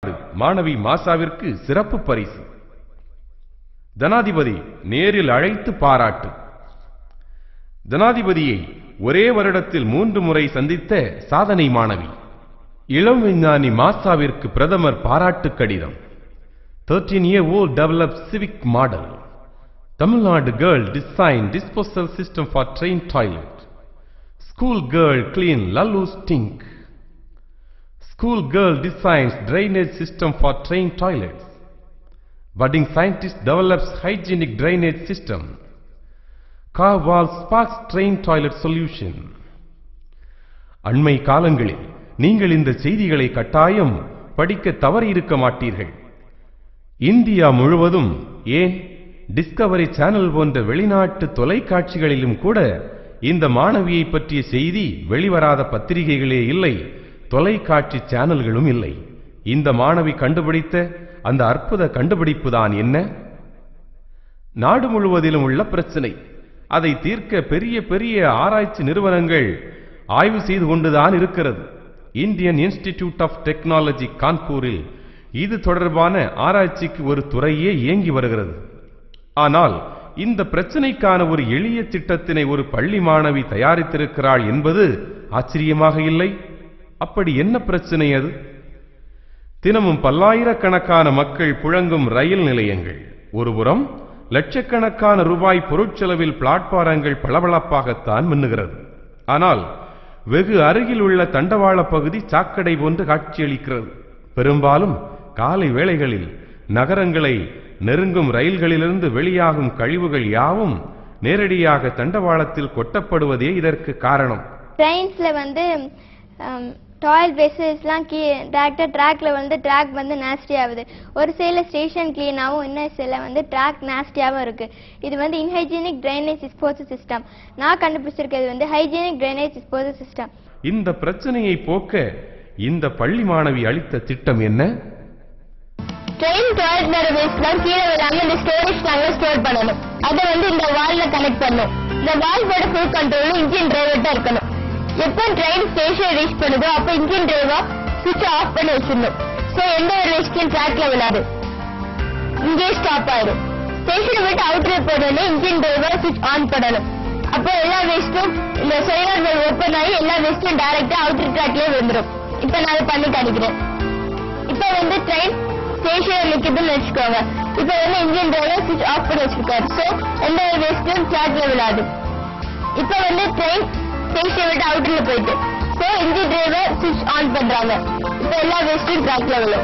மாணவி மாசாவிற்கு சிறப்பு பரிசு ஜனாதிபதி நேரில் அழைத்து பாராட்டு ஜனாதிபதியை ஒரே வருடத்தில் மூன்று முறை சந்தித்த சாதனை மாணவி இளம் விஞ்ஞானி மாசாவிற்கு பிரதமர் பாராட்டு கடிதம் 13 year old developed civic model Tamil Nadu girl design disposal system for train toilet school girl clean lallu stink school girl designs drainage system for train toilets budding scientist develops hygienic drainage system car wall sparks train toilet solution அண்மை காலங்களில் நீங்கள் இந்த செய்திகளை கட்டாயம் படிக்க தவறியிருக்க மாட்டீர்கள் India முழுவதும் ஏன் டிஸ்கவரி சேனல் போன்ற வெளிநாட்டு தொலைக்காட்சிகளிலும் கூட இந்த மாணவியை பற்றிய செய்தி வெளிவராத பத்திரிகைகளே இல்லை தொலைக்காட்சி சேனல்களும் இல்லை இந்த மாணவி கண்டுபிடித்த அந்த அற்புத கண்டுபிடிப்பு தான் என்ன நாடு முழுவதிலும் உள்ள பிரச்சனை அதை தீர்க்க பெரிய பெரிய ஆராய்ச்சி நிறுவனங்கள் ஆய்வு செய்து கொண்டுதான் இருக்கிறது இந்தியன் இன்ஸ்டிடியூட் ஆஃப் டெக்னாலஜி கான்பூரில் இது தொடர்பான ஆராய்ச்சிக்கு ஒரு துறையே இயங்கி வருகிறது ஆனால் இந்த பிரச்சனைக்கான ஒரு எளிய திட்டத்தினை ஒரு பள்ளி மாணவி தயாரித்திருக்கிறாள் என்பது ஆச்சரியமாக இல்லை அப்படி என்ன பிரச்சனை அது தினமும் பல்லாயிரக்கணக்கான மக்கள் புழங்கும் ரயில் நிலையங்கள் ஒருபுறம் லட்சக்கணக்கான ரூபாய் பொருட்செலவில் பிளாட்பாரங்கள் பளபளப்பாகத்தான் மின்னுகிறது ஆனால் வெகு அருகில் உள்ள தண்டவாள பகுதி சாக்கடை போன்று காட்சியளிக்கிறது பெரும்பாலும் காலை வேளைகளில் நகரங்களை நெருங்கும் ரயில்களிலிருந்து வெளியாகும் கழிவுகள் யாவும் நேரடியாக தண்டவாளத்தில் கொட்டப்படுவதே இதற்கு காரணம் ட்ரெயின்ஸில் வந்து டாய்ல் பேசஸ்லாம் கீ டேரக்டாக ட்ராக்ல வந்து ட்ராக் வந்து நாஸ்டி ஆகுது ஒரு சைடில் ஸ்டேஷன் க்ளீனாகவும் இன்னொரு சைடில் வந்து ட்ராக் நாஸ்டியாகவும் இருக்குது இது வந்து இன்ஹைஜீனிக் ட்ரைனேஜ் டிஸ்போசல் சிஸ்டம் நான் கண்டுபிடிச்சிருக்கிறது வந்து ஹைஜீனிக் ட்ரைனேஜ் டிஸ்போசல் சிஸ்டம் இந்த பிரச்சனையை போக்க இந்த பள்ளி மாணவி அளித்த திட்டம் என்ன ட்ரெயின் டாய்லெட் வர வேஸ்ட்லாம் கீழே விழாம இந்த ஸ்டோரேஜ் டேங்க்ல ஸ்டோர் பண்ணணும் அதை வந்து இந்த வால்ல கனெக்ட் பண்ணும் இந்த வால்வோட ஃபுல் கண்ட்ரோலும் இன்ஜின் டிரைவர்ட்ட இருக்கணும் எப்போ ட்ரெயின் ஸ்டேஷன் ரீச் பண்ணுதோ அப்போ இன்ஜின் டிரைவர் சுவிட்ச் ஆஃப் பண்ணி வச்சிடணும் ஸோ எந்த ஒரு வேஸ்ட்டும் ட்ராக்ல விழாது இங்கே ஸ்டாப் ஆயிடும் ஸ்டேஷனை விட்டு அவுட்ல போனோடனே இன்ஜின் டிரைவர் சுவிட்ச் ஆன் பண்ணணும் அப்போ எல்லா வேஸ்ட்டும் இந்த சொயர் ஓப்பன் ஆகி எல்லா வேஸ்ட்டும் டைரக்டா அவுட்டர் ட்ராக்லயே வந்துடும் இப்போ நான் அதை பண்ணி காணிக்கிறேன் இப்போ வந்து ட்ரெயின் ஸ்டேஷன் நிக்குதுன்னு வச்சுக்கோங்க இப்போ வந்து இன்ஜின் டிரைவர் சுவிட்ச் ஆஃப் பண்ணி வச்சிருக்காரு ஸோ எந்த ஒரு வேஸ்ட்டும் ட்ராக்ல விழாது இப்போ வந்து ட்ரெயின் ஸ்டேஷன் விட்டு அவுட்டர்ல போயிட்டு ஸோ இன்ஜின் டிரைவர் சுவிட்ச் ஆன் பண்றாங்க இப்போ எல்லா வேஸ்ட்டும் ட்ராக்ல விழும்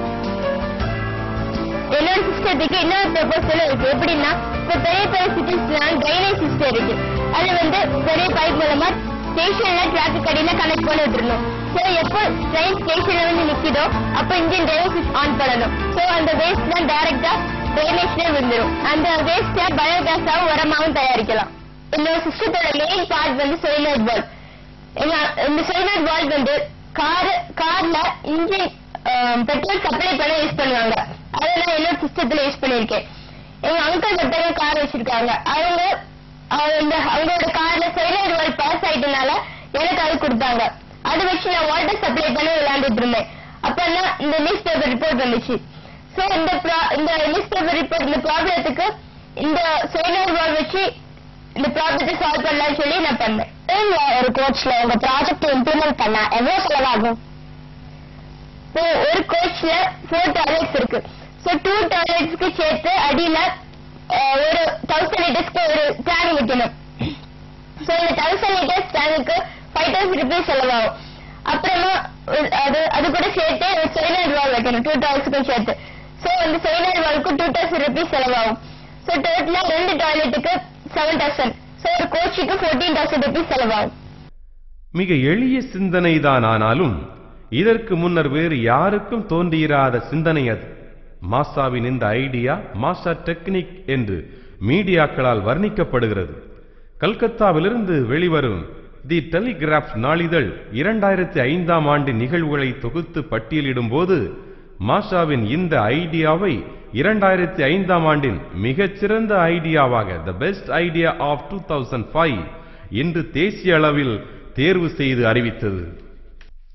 என்னோட சிஸ்டத்துக்கு இன்னொரு ப்ரொபோசலும் இருக்கு எப்படின்னா இப்ப பெரிய பெரிய சிட்டிஸ்லாம் ட்ரைனேஜ் சிஸ்டம் இருக்கு அது வந்து பெரிய பைப் மூலமா ஸ்டேஷன்ல டிராபிக் அடியில கனெக்ட் பண்ணி விட்டுருணும் ஸோ எப்போ ட்ரெயின் ஸ்டேஷன்ல வந்து நிக்குதோ அப்போ இன்ஜின் டிரைவர் சுவிட்ச் ஆன் பண்ணணும் ஸோ அந்த வேஸ்ட் தான் டைரக்டா ட்ரைனேஜ்ல விழுந்துரும் அந்த வேஸ்ட பயோகேஸாவும் உரமாவும் தயாரிக்கலாம் இந்த சிஸ்டத்தோட மெயின் பார்ட் வந்து சோலினாய்ட் வால்வ் இந்த சோலினாய்ட் வால்வ் வந்து கார் கார்ல இன்ஜின் பெட்ரோல் சப்ளை பண்ண யூஸ் பண்ணுவாங்க அதை நான் என்னோட சிஸ்டத்துல யூஸ் பண்ணிருக்கேன் எங்க அங்கிள் ஒருத்தவங்க கார் வச்சிருக்காங்க அவங்க அவங்க அவங்களோட கார்ல சைலண்ட் வால் பாஸ் ஆயிட்டனால எனக்கு அது கொடுத்தாங்க அதை வச்சு நான் வாட்டர் சப்ளை பண்ணி விளையாண்டுட்டு இருந்தேன் அப்பதான் இந்த நியூஸ் பேப்பர் ரிப்போர்ட் வந்துச்சு சோ இந்த pro- இந்த நியூஸ் பேப்பர் ரிப்போர்ட் இந்த ப்ராப்ளத்துக்கு இந்த சைலண்ட் வால் வச்சு இந்த ப்ராப்ளத்தை சால்வ் பண்ணலாம்னு சொல்லி நான் பண்ணேன் ஒரு கோச்ல உங்க ப்ராஜெக்ட் இம்ப்ளிமெண்ட் பண்ணா எவ்வளவு செலவாகும் இப்போ ஒரு கோச்ல ஃபோர் டாய்லெட்ஸ் இருக்கு ஸோ டூ டாய்லெட்ஸ்க்கு சேர்த்து அடியில அஹ், ஒரு தௌசண்ட் லிட்டர்ஸ்க்கு ஒரு டேங்க் வைக்கணும் ஸோ இந்த தௌசண்ட் லிட்டர்ஸ் டேங்குக்கு ஃபைவ் தௌசண்ட் ருபீஸ் செலவாகும் அப்புறமா ஒரு- அது அது கூட சேர்த்து ஒரு சைலண்ட் வால் வைக்கணும் டூ டாய்லெட்ஸ்க்கும் சேர்த்து ஸோ அந்த சைலண்ட் வால்க்கு டூ தௌசண்ட் ருபீஸ் செலவாகும் ஸோ டோட்டலா ரெண்டு டாய்லெட்டுக்கு செவன் தௌசண்ட் ஸோ ஒரு கோச்சுக்கு ஃபோர்டீன் தௌசண்ட் ருபீஸ் செலவாகும் மிக எளிய சிந்தனைதான் ஆனாலும் இதற்கு முன்னர் வேறு யாருக்கும் தோன்றியிராத சிந்தனை அது மாசாவின் இந்த ஐடியா மாசா டெக்னிக் என்று மீடியாக்களால் வர்ணிக்கப்படுகிறது கல்கத்தாவிலிருந்து வெளிவரும் தி டெலிகிராஃப் நாளிதழ் இரண்டாயிரத்தி ஐந்தாம் ஆண்டு நிகழ்வுகளை தொகுத்து பட்டியலிடும்போது மாஷாவின் இந்த ஐடியாவை இரண்டாயிரத்தி ஐந்தாம் ஆண்டின் மிகச்சிறந்த ஐடியாவாக the best idea of two thousand five என்று தேசிய அளவில் தேர்வு செய்து அறிவித்தது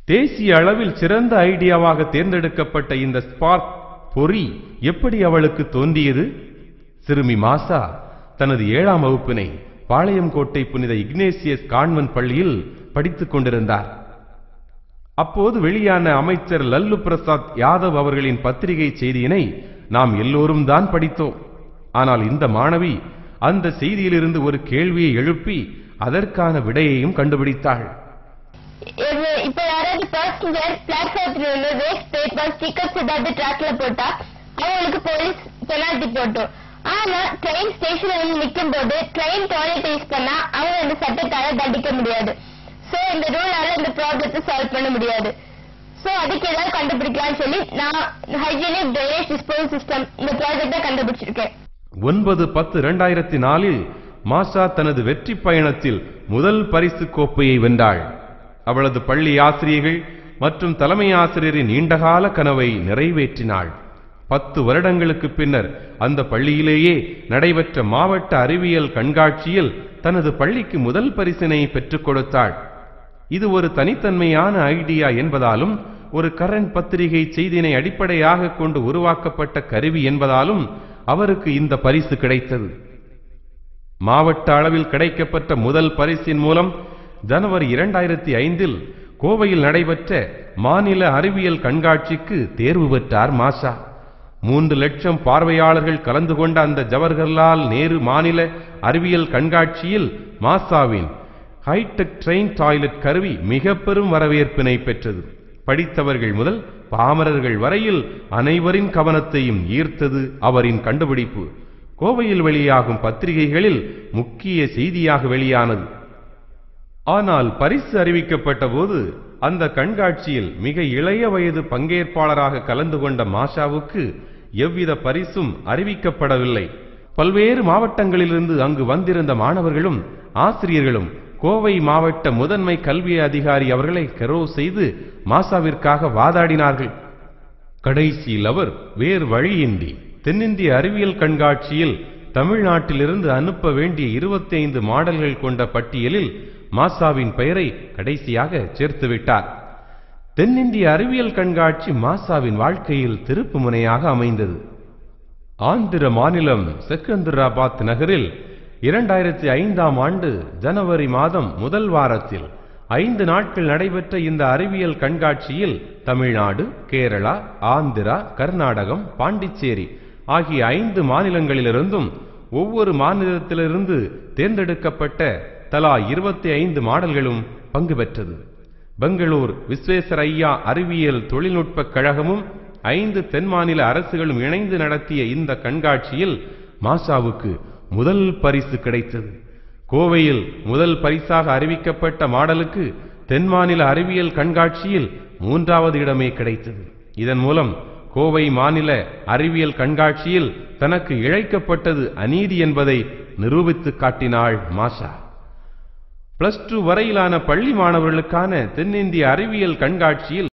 தேசிய அளவில் சிறந்த ஐடியாவாக தேர்ந்தெடுக்கப்பட்ட இந்த ஸ்பார்க் பொறி எப்படி அவளுக்கு தோன்றியது சிறுமி மாசா தனது ஏழாம் வகுப்பினை பாளையங்கோட்டை புனித இக்னேசியஸ் கான்வென்ட் பள்ளியில் படித்துக் கொண்டிருந்தார் அப்போது வெளியான அமைச்சர் லல்லு பிரசாத் யாதவ் அவர்களின் பத்திரிகை செய்தியினை நாம் எல்லோரும் தான் படித்தோம் ஆனால் இந்த மாணவி அந்த செய்தியிலிருந்து ஒரு கேள்வியை எழுப்பி அதற்கான விடையையும் கண்டுபிடித்தாள் இது இப்ப யாராவது பேசஞ்சர் பிளாட்ஃபார்ம்ல உள்ள வேஸ்ட் பேப்பர் ஸ்டிக்கர்ஸ் ஏதாவது ட்ராக்ல போட்டா அவங்களுக்கு போலீஸ் பெனால்டி போட்டோம் ஆனா ட்ரெயின் ஸ்டேஷன்ல வந்து நிக்கும் போது ட்ரெயின் டாய்லெட் யூஸ் பண்ணா அவங்க இந்த சட்டத்தால தண்டிக்க முடியாது சோ இந்த ரூலால இந்த ப்ராப்ளத்தை சால்வ் பண்ண முடியாது சோ அதுக்கு ஏதாவது கண்டுபிடிக்கலாம்னு சொல்லி நான் ஹைஜீனிக் ட்ரைனேஜ் டிஸ்போசல் சிஸ்டம் இந்த ப்ராஜெக்ட கண்டுபிடிச்சிருக்கேன் ஒன்பது பத்து இரண்டாயிரத்தி நாலில் மாஷா தனது வெற்றி பயணத்தில் முதல் பரிசு கோப்பையை வென்றாள் அவளது பள்ளி ஆசிரியர்கள் மற்றும் தலைமை ஆசிரியரின் நீண்டகால கனவை நிறைவேற்றினாள் பத்து வருடங்களுக்கு பின்னர் அந்த பள்ளியிலேயே நடைபெற்ற மாவட்ட அறிவியல் கண்காட்சியில் தனது பள்ளிக்கு முதல் பரிசினை பெற்றுக் கொடுத்தாள் இது ஒரு தனித்தன்மையான ஐடியா என்பதாலும் ஒரு கரண்ட் பத்திரிகை செய்தியினை அடிப்படையாக கொண்டு உருவாக்கப்பட்ட கருவி என்பதாலும் அவருக்கு இந்த பரிசு கிடைத்தது மாவட்ட அளவில் கிடைக்கப்பட்ட முதல் பரிசின் மூலம் ஜனவரி இரண்டாயிரத்தி ஐந்தில் கோவையில் நடைபெற்ற மாநில அறிவியல் கண்காட்சிக்கு தேர்வு பெற்றார் மாஷா மூன்று லட்சம் பார்வையாளர்கள் கலந்து கொண்ட அந்த ஜவஹர்லால் நேரு மாநில அறிவியல் கண்காட்சியில் மாசாவின் ஹைடெக் ட்ரெயின் டாய்லெட் கருவி மிக பெரும் வரவேற்பினை பெற்றது படித்தவர்கள் முதல் பாமரர்கள் வரையில் அனைவரின் கவனத்தையும் ஈர்த்தது அவரின் கண்டுபிடிப்பு கோவையில் வெளியாகும் பத்திரிகைகளில் முக்கிய செய்தியாக வெளியானது ஆனால் பரிசு அறிவிக்கப்பட்ட போது அந்த கண்காட்சியில் மிக இளைய வயது பங்கேற்பாளராக கலந்து கொண்ட மாஷாவுக்கு எவ்வித பரிசும் அறிவிக்கப்படவில்லை பல்வேறு மாவட்டங்களிலிருந்து அங்கு வந்திருந்த மாணவர்களும் ஆசிரியர்களும் கோவை மாவட்ட முதன்மை கல்வி அதிகாரி அவர்களை கெரோ செய்து மாசாவிற்காக வாதாடினார்கள் கடைசியில் அவர் வேறு வழியின்றி தென்னிந்திய அறிவியல் கண்காட்சியில் தமிழ்நாட்டிலிருந்து அனுப்ப வேண்டிய 25 மாடல்கள் கொண்ட பட்டியலில் மாசாவின் பெயரை கடைசியாக சேர்த்து விட்டார் தென்னிந்திய அறிவியல் கண்காட்சி மாசாவின் வாழ்க்கையில் திருப்பு முனையாக அமைந்தது ஆந்திர மாநிலம் செகந்திராபாத் நகரில் இரண்டாயிரத்தி ஐந்தாம் ஆண்டு ஜனவரி மாதம் முதல் வாரத்தில் ஐந்து நாட்கள் நடைபெற்ற இந்த அறிவியல் கண்காட்சியில் தமிழ்நாடு கேரளா ஆந்திரா கர்நாடகம் பாண்டிச்சேரி ஆகிய ஐந்து மாநிலங்களிலிருந்தும் ஒவ்வொரு மாநிலத்திலிருந்து தேர்ந்தெடுக்கப்பட்ட தலா இருபத்தி ஐந்து மாடல்களும் பங்கு பெற்றது பெங்களூர் விஸ்வேஸ்வரையா அறிவியல் தொழில்நுட்பக் கழகமும் ஐந்து தென் மாநில அரசுகளும் இணைந்து நடத்திய இந்த கண்காட்சியில் மாசாவுக்கு முதல் பரிசு கிடைத்தது கோவையில் முதல் பரிசாக அறிவிக்கப்பட்ட மாடலுக்கு தென் மாநில அறிவியல் கண்காட்சியில் மூன்றாவது இடமே கிடைத்தது இதன் மூலம் கோவை மாநில அறிவியல் கண்காட்சியில் தனக்கு இழைக்கப்பட்டது அநீதி என்பதை நிரூபித்து காட்டினாள் மாஷா பிளஸ் டூ வரையிலான பள்ளி மாணவர்களுக்கான தென்னிந்திய அறிவியல் கண்காட்சியில்